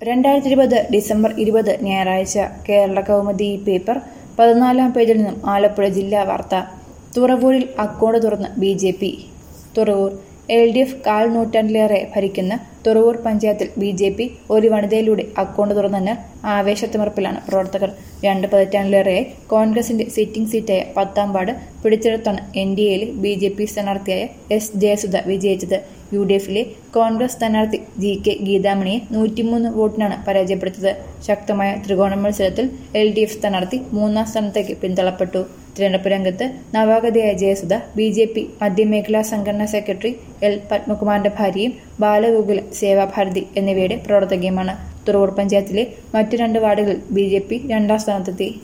രണ്ടായിരത്തി ഇരുപത് ഡിസംബർ ഇരുപത് ഞായറാഴ്ച കേരള കൗമുദി പേപ്പർ പതിനാലാം പേജിൽ നിന്നും ആലപ്പുഴ ജില്ലാ വാർത്ത തുറവൂരിൽ അക്കൗണ്ട് തുറന്ന് B J P Thuravoor L D F കാൽ നൂറ്റാണ്ടിലേറെ ഭരിക്കുന്ന തുറവൂർ പഞ്ചായത്തിൽ ബി ജെ പി ഒരു വനിതയിലൂടെ അക്കൗണ്ട് തുറന്നതിന് ആവേശത്തിമർപ്പിലാണ് പ്രവർത്തകർ രണ്ട് പതിറ്റാണ്ടിലേറെയായി കോൺഗ്രസിന്റെ സിറ്റിംഗ് സീറ്റായ പത്താം വാർഡ് പിടിച്ചെടുത്താണ് എൻ ഡി എയിലെ ബി ജെ പി സ്ഥാനാർത്ഥിയായ എസ് ജയസുധ വിജയിച്ചത് യു ഡി എഫിലെ കോൺഗ്രസ് സ്ഥാനാർത്ഥി ജി കെ ഗീതാമണിയെ നൂറ്റിമൂന്ന് വോട്ടിനാണ് പരാജയപ്പെടുത്തിയത് ശക്തമായ ത്രികോണ മത്സരത്തിൽ എൽ ഡി എഫ് സ്ഥാനാർത്ഥി മൂന്നാം സ്ഥാനത്തേക്ക് പിന്തള്ളപ്പെട്ടു തിരഞ്ഞെടുപ്പ് രംഗത്ത് നവാഗതയായ ജയസുധ ബി ജെ പി മധ്യമേഖലാ സംഘടനാ സെക്രട്ടറി എൽ പത്മകുമാറിന്റെ ഭാര്യയും ബാലഗോകുല സേവാഭാരതി എന്നിവയുടെ പ്രവർത്തകയുമാണ് തുറവൂർ പഞ്ചായത്തിലെ മറ്റു രണ്ട് വാർഡുകളിൽ ബി ജെ പി രണ്ടാം സ്ഥാനത്തെത്തി